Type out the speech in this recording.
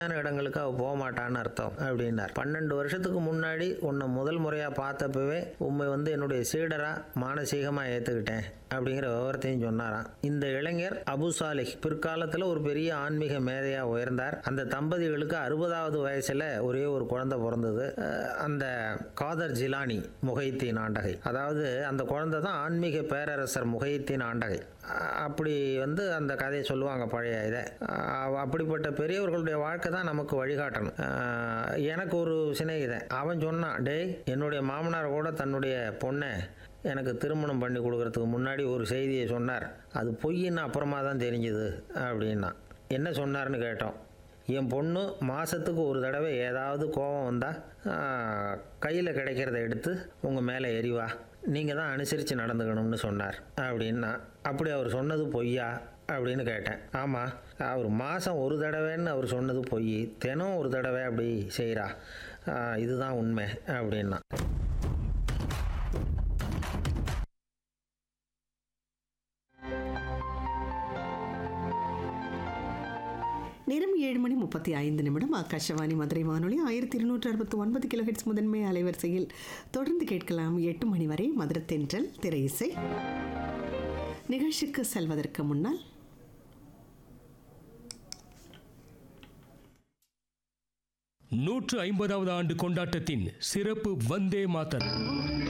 இடங்களுக்கு அவ போக மாட்டான்னு அர்த்தம் அப்படின்னார் பன்னெண்டு வருஷத்துக்கு முன்னாடி உன்னை முதல் முறையாக பார்த்தப்பவே உண்மை வந்து என்னுடைய சீடரா மானசீகமாக ஏற்றுக்கிட்டேன் அப்படிங்கிற விவரத்தையும் சொன்னாராம் இந்த இளைஞர் அபு சாலிஹ் பிற்காலத்தில் ஒரு பெரிய ஆன்மீக மேதையாக உயர்ந்தார் அந்த தம்பதிகளுக்கு அறுபதாவது வயசில் ஒரே ஒரு குழந்தை பிறந்தது அஹ் அந்த காதர் ஜிலானி முகைத்தீன் ஆண்டகை அதாவது அந்த குழந்தை தான் ஆன்மீக பேரரசர் முகைத்தீன் ஆண்டகை அஹ் அப்படி வந்து அந்த கதையை சொல்லுவாங்க பழைய இதை அஹ் அப்படிப்பட்ட பெரியவர்களுடைய வாழ்க்கை தான் நமக்கு வழிகாட்டணும் அஹ் எனக்கு ஒரு சிநேகிதன் அவன் சொன்னான் டேய் என்னுடைய மாமனார் கூட தன்னுடைய பொண்ணை எனக்கு திருமணம் பண்ணி கொடுக்கறதுக்கு முன்னாடி ஒரு செய்தியை சொன்னார் அது பொய்ன்னு அப்புறமா தான் தெரிஞ்சுது அப்படின்னா என்ன சொன்னார்னு கேட்டோம் என் பொண்ணு மாதத்துக்கு ஒரு தடவை ஏதாவது கோபம் வந்தால் கையில் கிடைக்கிறத எடுத்து உங்கள் மேலே எரிவா நீங்கள் தான் அனுசரித்து நடந்துக்கணும்னு சொன்னார் அப்படின்னா அப்படி அவர் சொன்னது பொய்யா அப்படின்னு கேட்டேன் ஆமாம் அவர் மாதம் ஒரு தடவைன்னு அவர் சொன்னது பொய் தினம் ஒரு தடவை அப்படி செய்கிறா இதுதான் உண்மை அப்படின்னா நேரம் ஏழு மணி முப்பத்தி ஐந்து நிமிடம் ஆகாஷவாணி மதுரை வானொலி ஆயிரத்தி இருநூற்று அறுபத்தி ஒன்பது கிலோஹெட்ஸ் முதன்மை அலைவரிசையில் தொடர்ந்து கேட்கலாம் எட்டு மணி வரை மதுரை தென்றல் திரை இசை நிகழ்ச்சிக்கு செல்வதற்கு முன்னால் நூற்று ஐம்பதாவது ஆண்டு கொண்டாட்டத்தின் சிறப்பு வந்தே மாதர்